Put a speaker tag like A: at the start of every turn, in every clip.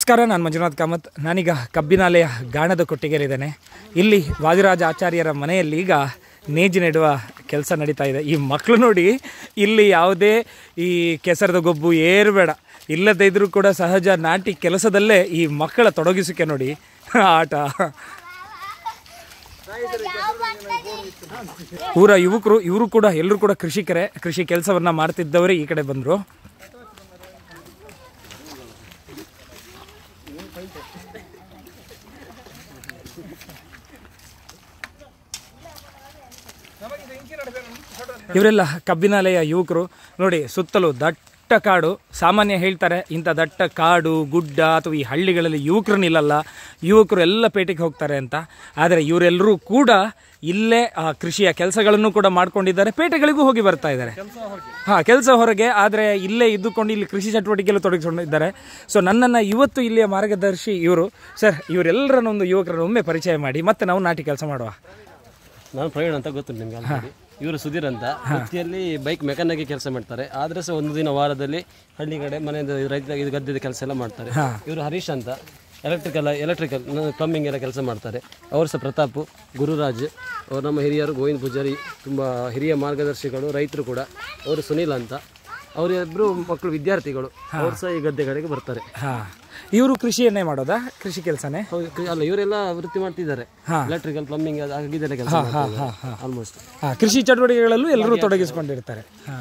A: ನಮಸ್ಕಾರ ನಾನು ಮಂಜುನಾಥ್ ಕಾಮತ್ ನಾನೀಗ ಕಬ್ಬಿನಾಲೆಯ ಗಾಣದ ಕೊಟ್ಟಿಗೆರಿದ್ದೇನೆ ಇಲ್ಲಿ ವಾದಿರಾಜ ಆಚಾರ್ಯರ ಮನೆಯಲ್ಲಿ ಈಗ ನೇಜಿ ನೆಡುವ ಕೆಲಸ ನಡೀತಾ ಇದೆ ಈ ಮಕ್ಕಳು ನೋಡಿ ಇಲ್ಲಿ ಯಾವುದೇ ಈ ಕೆಸರದ ಗೊಬ್ಬು ಏರಬೇಡ ಇಲ್ಲದೇ ಇದ್ರೂ ಕೂಡ ಸಹಜ ನಾಟಿ ಕೆಲಸದಲ್ಲೇ ಈ ಮಕ್ಕಳ ತೊಡಗಿಸಿಕೆ ನೋಡಿ ಆಟ ಊರ ಯುವಕರು ಇವರು ಕೂಡ ಎಲ್ಲರೂ ಕೂಡ ಕೃಷಿಕರೇ ಕೃಷಿ ಕೆಲಸವನ್ನ ಮಾಡ್ತಿದ್ದವರೇ ಈ ಕಡೆ ಬಂದರು ಇವರೆಲ್ಲ ಕಬ್ಬಿನಾಲೆಯ ಯುವಕರು ನೋಡಿ ಸುತ್ತಲೂ ದಟ್ಟ ಕಾಡು ಸಾಮಾನ್ಯ ಹೇಳ್ತಾರೆ ಇಂಥ ದಟ್ಟ ಕಾಡು ಗುಡ್ಡ ಅಥವಾ ಈ ಹಳ್ಳಿಗಳಲ್ಲಿ ಯುವಕರು ನಿಲ್ಲಲ್ಲ ಯುವಕರು ಎಲ್ಲ ಪೇಟೆಗೆ ಹೋಗ್ತಾರೆ ಅಂತ ಆದರೆ ಇವರೆಲ್ಲರೂ ಕೂಡ ಇಲ್ಲೇ ಆ ಕೃಷಿಯ ಕೆಲಸಗಳನ್ನು ಕೂಡ ಮಾಡ್ಕೊಂಡಿದ್ದಾರೆ ಪೇಟೆಗಳಿಗೂ ಹೋಗಿ ಬರ್ತಾ ಇದ್ದಾರೆ ಹಾ ಕೆಲಸ ಹೊರಗೆ ಆದರೆ ಇಲ್ಲೇ ಇದ್ದುಕೊಂಡು ಇಲ್ಲಿ ಕೃಷಿ ಚಟುವಟಿಕೆಯಲ್ಲೂ ತೊಡಗಿಸಿಕೊಂಡಿದ್ದಾರೆ ಸೊ ನನ್ನನ್ನು ಇವತ್ತು ಇಲ್ಲಿಯ ಮಾರ್ಗದರ್ಶಿ ಇವರು ಸರ್ ಇವರೆಲ್ಲರನ್ನೊಂದು ಯುವಕರನ್ನು ಒಮ್ಮೆ ಪರಿಚಯ ಮಾಡಿ ಮತ್ತೆ ನಾವು ನಾಟಿ ಕೆಲಸ ಮಾಡುವ
B: ನಾನು ಪ್ರವೀಣ್ ಅಂತ ಗೊತ್ತು ನಿಮ್ಗೆ ಆಲ್ರೆಡಿ ಇವರು ಸುಧೀರ್ ಅಂತ ವೃತ್ತಿಯಲ್ಲಿ ಬೈಕ್ ಮೆಕಾನಿಕ್ ಕೆಲಸ ಮಾಡ್ತಾರೆ ಆದ್ರೆ ಸಹ ಒಂದು ದಿನ ವಾರದಲ್ಲಿ ಹಳ್ಳಿ ಕಡೆ ಮನೆಯಿಂದ ರೈತ ಇದು ಗದ್ದೆದ ಕೆಲಸ ಎಲ್ಲ ಮಾಡ್ತಾರೆ ಇವರು ಹರೀಶ್ ಅಂತ ಎಲೆಕ್ಟ್ರಿಕಲ್ ಎಲೆಕ್ಟ್ರಿಕಲ್ ಪ್ಲಂಬಿಂಗ್ ಎಲ್ಲ ಕೆಲಸ ಮಾಡ್ತಾರೆ ಅವರು ಸಹ ಪ್ರತಾಪ್ ಗುರುರಾಜ್ ಅವರು ನಮ್ಮ ಹಿರಿಯರು ಗೋವಿಂದ ಪೂಜಾರಿ ತುಂಬ ಹಿರಿಯ ಮಾರ್ಗದರ್ಶಿಗಳು ರೈತರು ಕೂಡ ಅವರು ಸುನೀಲ್ ಅಂತ ಅವರಿಬ್ಬರು ಮಕ್ಕಳು ವಿದ್ಯಾರ್ಥಿಗಳು ಅವರು ಸಹ ಈ ಗದ್ದೆಗಳಿಗೆ ಬರ್ತಾರೆ
A: ಹಾ ಇವರು ಕೃಷಿಯನ್ನೇ ಮಾಡೋದಾ ಕೃಷಿ ಕೆಲಸನೇ
B: ಹೌದು, ಕೃ- ಅಲ್ಲ ಇವರೆಲ್ಲ ವೃತ್ತಿ ಮಾಡ್ತಿದ್ದಾರೆ ಎಲೆಕ್ಟ್ರಿಕಲ್ ಪ್ಲಂಬಿಂಗ್ ಆಗಿದ್ದೆಲ್ಲ ಕೆಲಸ ಆಲ್ಮೋಸ್ಟ್
A: ಹಾ ಕೃಷಿ ಚಟುವಟಿಕೆಗಳಲ್ಲೂ ಎಲ್ಲರೂ ತೊಡಗಿಸಿಕೊಂಡಿರ್ತಾರೆ ಹಾ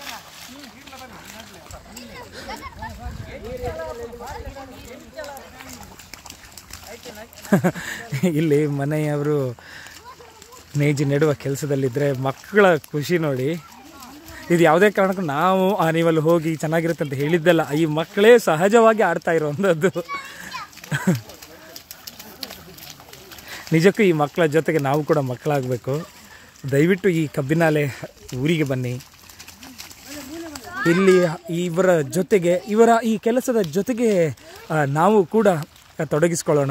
A: ಇಲ್ಲಿ ಮನೆಯವರು ನೇಜಿ ನೆಡುವ ಕೆಲಸದಲ್ಲಿದ್ದರೆ ಮಕ್ಕಳ ಖುಷಿ ನೋಡಿ ಇದು ಯಾವುದೇ ಕಾರಣಕ್ಕೂ ನಾವು ಆ ನೀವಲ್ಲಿ ಹೋಗಿ ಚೆನ್ನಾಗಿರುತ್ತೆ ಅಂತ ಹೇಳಿದ್ದಲ್ಲ ಈ ಮಕ್ಕಳೇ ಸಹಜವಾಗಿ ಆಡ್ತಾ ಇರುವಂಥದ್ದು ನಿಜಕ್ಕೂ ಈ ಮಕ್ಕಳ ಜೊತೆಗೆ ನಾವು ಕೂಡ ಮಕ್ಕಳಾಗಬೇಕು ದಯವಿಟ್ಟು ಈ ಕಬ್ಬಿನಾಲೆ ಊರಿಗೆ ಬನ್ನಿ ಇಲ್ಲಿ ಇವರ ಜೊತೆಗೆ ಇವರ ಈ ಕೆಲಸದ ಜೊತೆಗೆ ಆ, ನಾವು ಕೂಡ ತೊಡಗಿಸ್ಕೊಳ್ಳೋಣ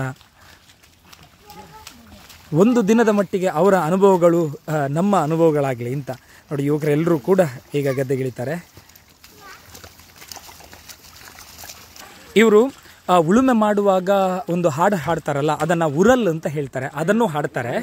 A: ಒಂದು ದಿನದ ಮಟ್ಟಿಗೆ ಅವರ ಅನುಭವಗಳು ಆ, ನಮ್ಮ ಅನುಭವಗಳಾಗಲಿ ಅಂತ ನೋಡಿ ಯುವಕರೆಲ್ಲರೂ ಕೂಡ ಈಗ ಗದ್ದೆಗಿಳಿತಾರೆ ಇವರು ಉಳುಮೆ ಮಾಡುವಾಗ ಒಂದು ಹಾಡು ಹಾಡ್ತಾರಲ್ಲ ಅದನ್ನ ಉರಲ್ ಅಂತ ಹೇಳ್ತಾರೆ ಅದನ್ನು ಹಾಡ್ತಾರೆ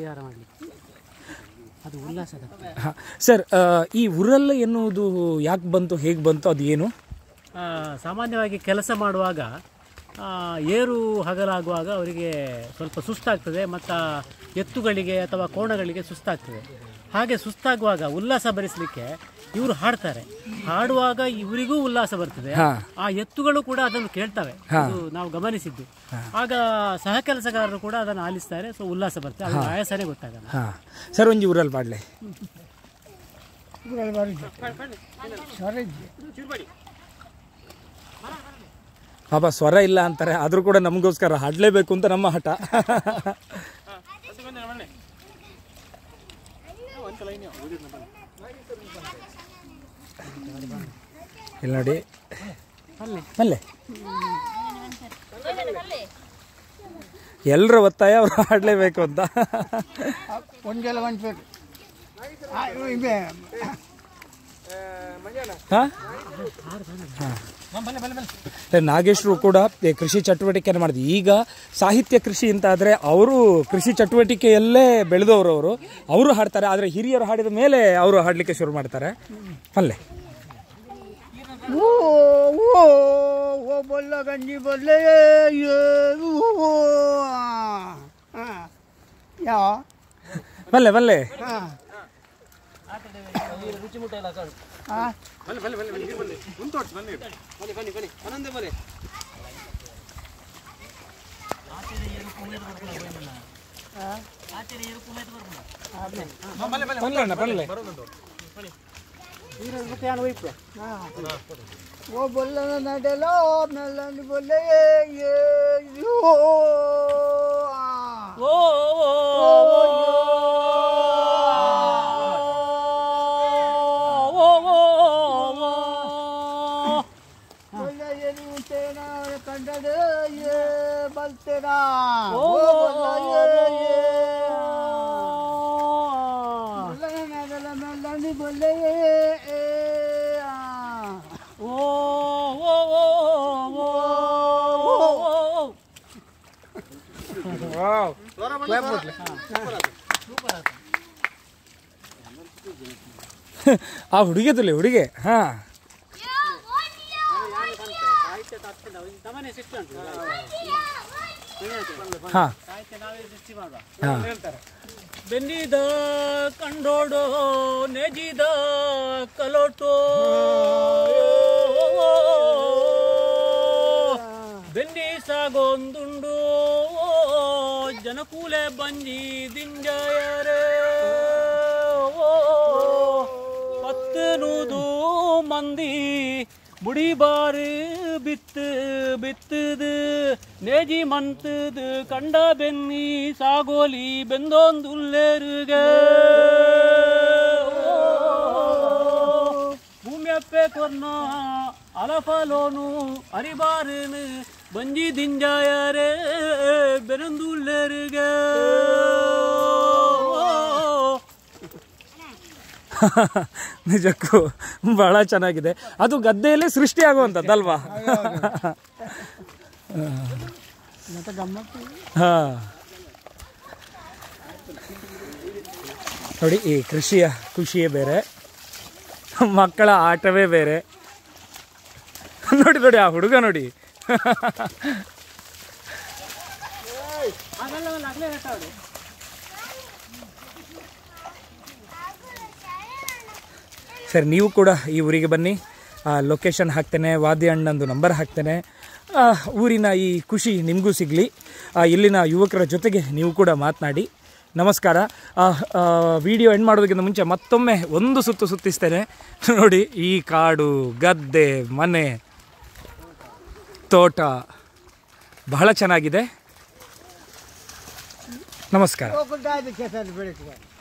A: ಹ, ಸರ್ ಆ, ಈ ಉರಲ್ ಎನ್ನುವುದು ಯಾಕೆ ಬಂತು ಹೇಗೆ ಬಂತು ಅದು ಏನು
C: ಆ, ಸಾಮಾನ್ಯವಾಗಿ ಕೆಲಸ ಮಾಡುವಾಗ ಆ, ಏರು ಹಗಲಾಗುವಾಗ ಅವರಿಗೆ ಸ್ವಲ್ಪ ಸುಸ್ತಾಗ್ತದೆ ಮತ್ತು ಎತ್ತುಗಳಿಗೆ ಅಥವಾ ಕೋಣಗಳಿಗೆ ಸುಸ್ತಾಗ್ತದೆ ಹಾಗೆ ಸುಸ್ತಾಗುವಾಗ ಉಲ್ಲಾಸ ಭರಿಸಲಿಕ್ಕೆ ಇವರು ಹಾಡ್ತಾರೆ ಹಾಡುವಾಗ ಇವರಿಗೂ ಉಲ್ಲಾಸ ಬರ್ತದೆ ಆ ಎತ್ತುಗಳು ಕೂಡ ಅದನ್ನು ಕೇಳ್ತವೆ ಇದು ನಾವು ಗಮನಿಸಿದ್ದು ಆಗ ಸಹ ಕೆಲಸಗಾರರು ಕೂಡ ಅದನ್ನು ಆಲಿಸ್ತಾರೆ ಸೊ ಉಲ್ಲಾಸ ಬರ್ತದೆ ಅವ್ರಿಗೆ ಆಯಾಸನೇ ಗೊತ್ತಾಗಲ್ಲ
A: ಹಾಂ ಸರ್ ಒಂಜಿ ಉರಲ್ ಪಾಡ್ಲೆ ಪಾಪ ಸ್ವರ ಇಲ್ಲ ಅಂತಾರೆ ಆದರೂ ಕೂಡ ನಮಗೋಸ್ಕರ ಹಾಡಲೇಬೇಕು ಅಂತ ನಮ್ಮ ಹಠ ಇಲ್ಲಿ ನೋಡಿ ಅಲ್ಲೇ ಎಲ್ಲರ ಒತ್ತಾಯ ಅವ್ರು ಹಾಡಲೇಬೇಕು ಅಂತ
D: ಒಂದೆಲ್ಲ ಒಂದ್ಬೇಕು ಇವೆ
A: ಹಾ? ಹಾ. ಮತ್ತೆ ನಾಗೇಶ್ರು ಕೂಡ ಈ ಕೃಷಿ ಚಟುವಟಿಕೆಯನ್ನು ಮಾಡಿದ್ರು ಈಗ ಸಾಹಿತ್ಯ ಕೃಷಿ ಅಂತ ಆದ್ರೆ ಅವರು ಕೃಷಿ ಚಟುವಟಿಕೆಯಲ್ಲೇ ಬೆಳೆದವರು ಅವರು ಅವರು ಹಾಡ್ತಾರೆ ಆದ್ರೆ ಹಿರಿಯರು ಹಾಡಿದ ಮೇಲೆ ಅವರು ಹಾಡ್ಲಿಕ್ಕೆ ಶುರು ಮಾಡ್ತಾರೆ ಅಲ್ಲೇ
D: ಓ ಓ ಓ ಬೊಲ್ಲ ಗಂಜಿ ಬೊಲ್ಲೆ ಏ, ಓ ಆ. ಯಾವ
A: ಬಲ್ಲೆ ಬಲ್ಲೆ
D: ಹಾ ಹಾ
A: ಬಲ್ಲೆ ಅಣ್ಣ ಬಲ್ಲೆ
D: ಹಾ. ಓ ಬೊಲ್ಲನ ನಡೆಲೋ ಮೆಲ್ಲಂಡಿ ಬೊಲ್ಲೆ ಏ, ಓ ಆ. ಬೊಲ್ಲ ಎನ್ನುತ್ತೇನ ಕಂಡದೆ ಏ ಬಲ್ತೇನ ಓ ಬೊಲ್ಲ ಏ, ಏ. ಬೊಲ್ಲನ ನಡೆಲ ಮೆಲ್ಲಂಡಿ ಬೊಲ್ಲೆ ಏ, ಏ, ಆ.
C: ಓ ಓ ಓ ಓ
A: ಆ ಹುಡುಗಿ ತುಲಿ ಹುಡುಗಿ ಹಾ ಹಾ ಹಾ
C: ಬೆನ್ನಿದ ಕಂಡೋಡೋ ನೆಜಿದ ಕಲೋಟೋ ಬೆನ್ನಿ ಸಾಗೊಂದುಂಡು ಜನಕೂಲೆ ಬಂಜಿ ದಿಂಜಯರೇ ಪತ್ತನೂದು ಮಂದಿ ಮುಡಿಬಾರು ಬಿತ್ತು ಬಿತ್ತದು ನೇಜಿ ಮಂತದು ಕಂಡ ಬೆನ್ನಿ ಸಾಗೋಲಿ ಬೆಂದೊಂದುಲ್ಲೇರುಗೆ ಭೂಮಿಯಪ್ಪೆ ಕೊರ್ನ ಅಲಫಲೋನು ಅರಿಬಾರನು ಬಂಜಿ ದಿಂಜಾಯರೇ ಬೆರಂದುಲ್ಲೇರುಗೆ
A: ನಿಜಕ್ಕೂ ಬಹಳ ಚೆನ್ನಾಗಿದೆ ಅದು ಗದ್ದೆಯಲ್ಲಿ ಸೃಷ್ಟಿ ಆಗುವಂಥದ್ದಲ್ವಾ ಹಾ ನೋಡಿ ಈ ಕೃಷಿಯ ಖುಷಿಯೇ ಬೇರೆ ಮಕ್ಕಳ ಆಟವೇ ಬೇರೆ ನೋಡಿ ನೋಡಿ ಆ ಹುಡುಗ ನೋಡಿ ಸರಿ ನೀವು ಕೂಡ ಈ ಊರಿಗೆ ಬನ್ನಿ ಲೊಕೇಶನ್ ಹಾಕ್ತೇನೆ ವಾದ್ಯ ಅಣ್ಣಂದು ನಂಬರ್ ಹಾಕ್ತೇನೆ ಆ, ಊರಿನ ಈ ಖುಷಿ ನಿಮಗೂ ಸಿಗಲಿ ಇಲ್ಲಿನ ಯುವಕರ ಜೊತೆಗೆ ನೀವು ಕೂಡ ಮಾತನಾಡಿ ನಮಸ್ಕಾರ ವಿಡಿಯೋ ಎಂಡ್ ಮಾಡೋದಕ್ಕಿಂತ ಮುಂಚೆ ಮತ್ತೊಮ್ಮೆ ಒಂದು ಸುತ್ತು ಸುತ್ತಿಸ್ತೇನೆ ನೋಡಿ ಈ ಕಾಡು ಗದ್ದೆ ಮನೆ ತೋಟ ಬಹಳ ಚೆನ್ನಾಗಿದೆ ನಮಸ್ಕಾರ
D: ಹೋಗ್ತಾ ಇದ್ದೆ ಕೆಲಸ ಬೆಳಗ್ಗೆ